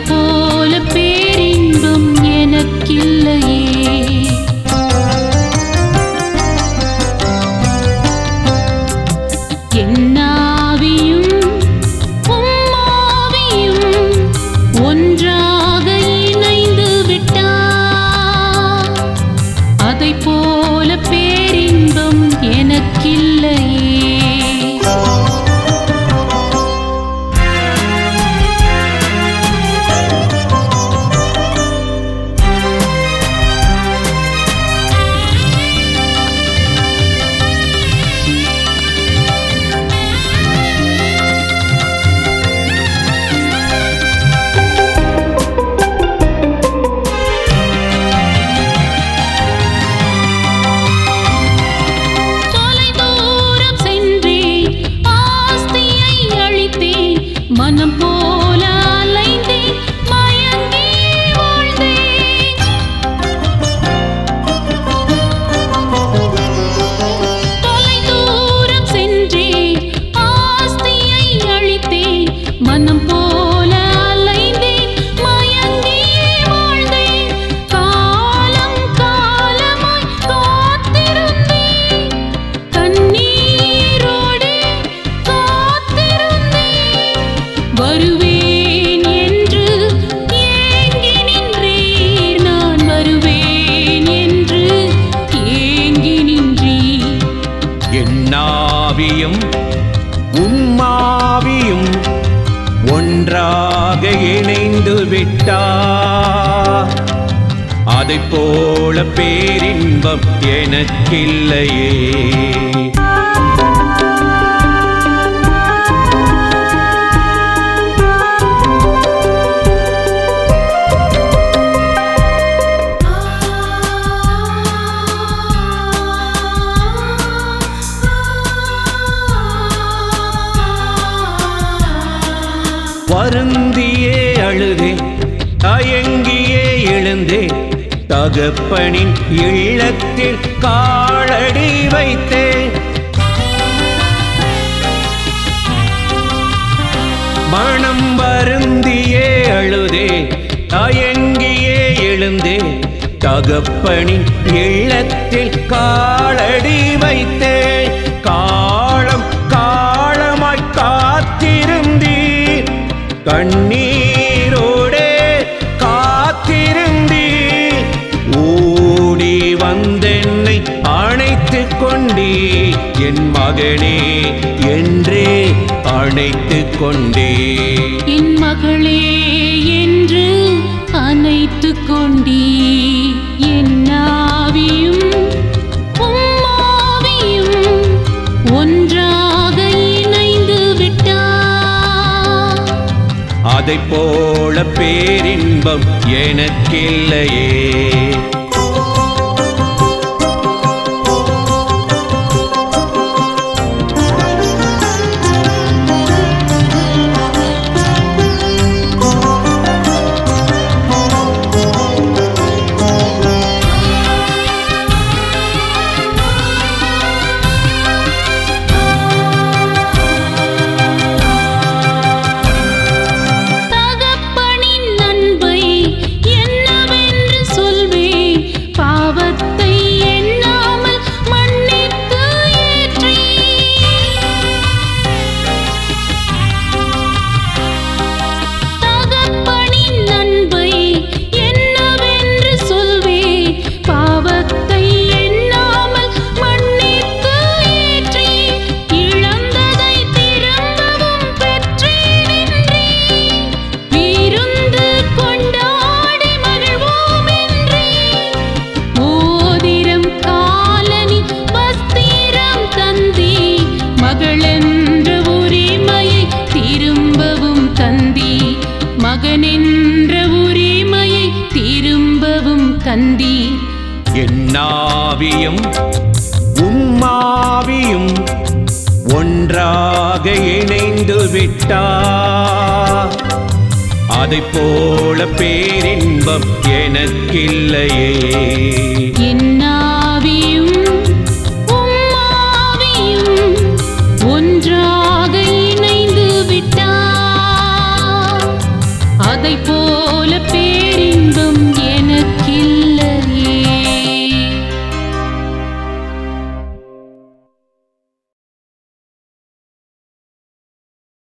போல பேரின்பம் எனக்கில்லையே என்னாவியும் உம்மாவியும் ஒன்றாக இணைந்து விட்டார் அதைப் போல பேரின்பம் எனக்கில்லையே தொலைதூரம் சென்றேன் ஆஸ்தியை அழித்தேன் மனம் போல அலைந்தேன் மயங்கி வாழ்ந்தேன் தொலைதூரம் சென்றேன் ஆஸ்தியை அழித்தேன் மனம் போல அலைந்தேன் மயங்கி வாழ்ந்தேன் காலம் காலமாய் காத்திருந்தேன் கண்ணீரோடு காத்திருந்தேன் வருவேன் என்று ஏங்கி நின்றீர் நான் வருவேன் என்று ஏங்கி நின்றீர் என்னாவியும் உம்மாவியும் ஒன்றாக இணைந்து விட்டார் அதைப் போல பேரின்பம் எனக்கில்லையே வருந்தியே அழுதே தயங்கியே எழுந்தேன் தகப்பனின் இல்லத்தில் காலடி வைத்தேன் மனம் வருந்தியே அழுதே தயங்கியே எழுந்தே தகப்பனின் இல்லத்தில் காலடி வைத்தே காலம் காலமாய் காத்திருந்தீர் கண்ணீரோடே காத்திருந்தீர் ஓடி வந்தென்னை அணைத்துக் கொண்டே என் மகனே என்றே அணைத்துக் கொண்டே என் மகளே என்று அணைத்துக் கொண்டீ என் ஆவியும் உம்மாவியும் ஒன்றாக இணைந்து விட்டார் அதைப் போல பேரின்பம் எனக்கில்லையே தகப்பனின் அன்பை என்னவென்று சொல்வேன் பாவத்தை எண்ணாமல் மன்னித்து ஏற்றி தகப்பனின் அன்பை என்னவென்று சொல்வேன் பாவத்தை எண்ணாமல் மன்னித்து ஏற்றி இழந்ததை திரும்பவும் பெற்றேன் என்றே விருந்து கொண்டாடி மகிழ்வோம் என்றே மோதிரம் காலனி வஸ்திரம் தந்தி மகளென்ற உரிமையை திரும்பவும் தந்தி மகனென்ற உரிமையை திரும்பவும் தந்தி என்னாவியும் உம்மாவியும் ஒன்றாக இணைந்து விட்டார் அதைப் போல பேரின்பம் எனக்கில்லையே என்னா